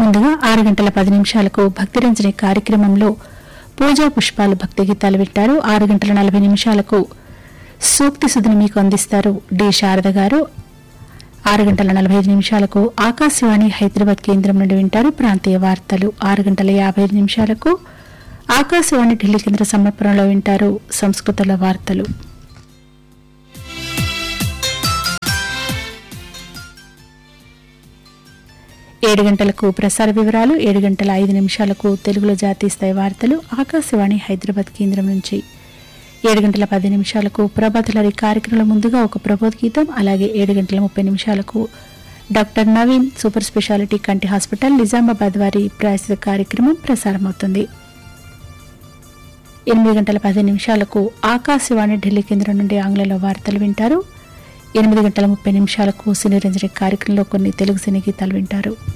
ముందుగా ఆరు గంటల పది నిమిషాలకు భక్తిరంజని కార్యక్రమంలో పూజా పుష్పాలు భక్తి గీతాలు వింటారు ఆరు గంటల నలభై నిమిషాలకు సూక్తి సుధిని మీకు అందిస్తారు డి శారద గారు ఆరు గంటల నలభై ఐదు నిమిషాలకు ఆకాశవాణి హైదరాబాద్ కేంద్రం నుండి వింటారు ప్రాంతీయ వార్తలు ఆరు గంటల యాభై ఐదు నిమిషాలకు ఆకాశవాణి ఢిల్లీ కేంద్ర సమర్పణలో వింటారు సంస్కృతుల వార్తలు ఏడు గంటలకు ప్రసార వివరాలు ఏడు గంటల ఐదు నిమిషాలకు తెలుగులో జాతీయ స్థాయి వార్తలు ఆకాశవాణి హైదరాబాద్ కేంద్రం నుంచి ఏడు గంటల పది నిమిషాలకు ప్రభాతలరి కార్యక్రమం ముందుగా ఒక ప్రబోధ గీతం అలాగే ఏడు గంటల ముప్పై నిమిషాలకు డాక్టర్ నవీన్ సూపర్ స్పెషాలిటీ కంటి హాస్పిటల్ నిజామాబాద్ వారి ప్రాయశ్చిత కార్యక్రమం ప్రసారమవుతుంది ఎనిమిది గంటల పది నిమిషాలకు ఆకాశవాణి ఢిల్లీ కేంద్రం నుండి ఆంగ్లంలో వార్తలు వింటారు ఎనిమిది గంటల ముప్పై నిమిషాలకు సినీ రంజని కార్యక్రమంలో కొన్ని తెలుగు సినీ గీతాలు వింటారు